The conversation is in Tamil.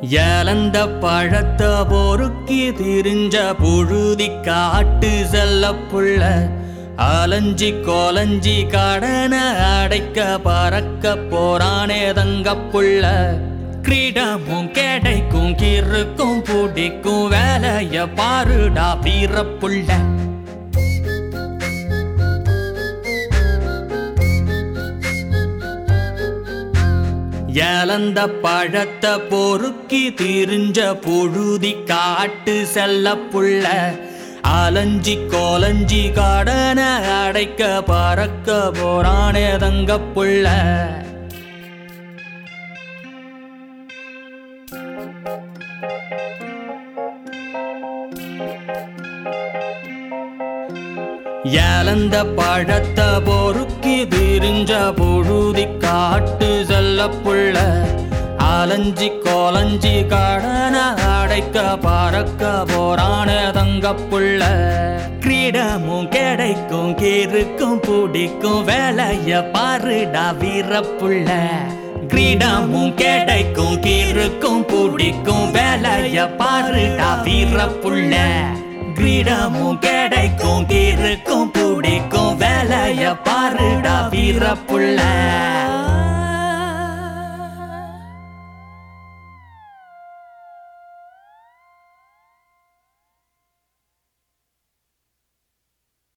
ஏலந்த பழத்தை பொறுக்கி திரிஞ்ச புழுதி காட்டு செல்ல புள்ள அலஞ்சி கோலஞ்சி கடன அடைக்க பறக்க போறானே தங்க புள்ள கிரீடமும் கிடைக்கும் கிறுக்கும் பிடிக்கும் வேலைய பாருடா வீரப்புள்ள ஏலந்த பழத்தை பொறுக்கி திரிஞ்ச புழுதி காட்டு செல்ல புள்ள அலஞ்சி கோலஞ்சி கடன அடைக்க பறக்க போறானே தங்க புள்ள ஏலந்த பழத்தை பொறுக்கி திரிஞ்ச புழுதி காட்டு செல்ல புள்ள அலஞ்சி கோலஞ்சி கடன அடைக்க பறக்க போறான தங்க புள்ள கிரீடமும் கிடைக்கும் கீருக்கும் பிடிக்கும் வேலைய பாருடா வீரப்புள்ள கிரீடமும் கிடைக்கும் கீருக்கும் பிடிக்கும் வேலைய பாருடா வீரப்புள்ள கிரீடமும் கிடைக்கும் கீருக்கும் பிடிக்கும் வேலைய பாருடா வீரப்புள்ள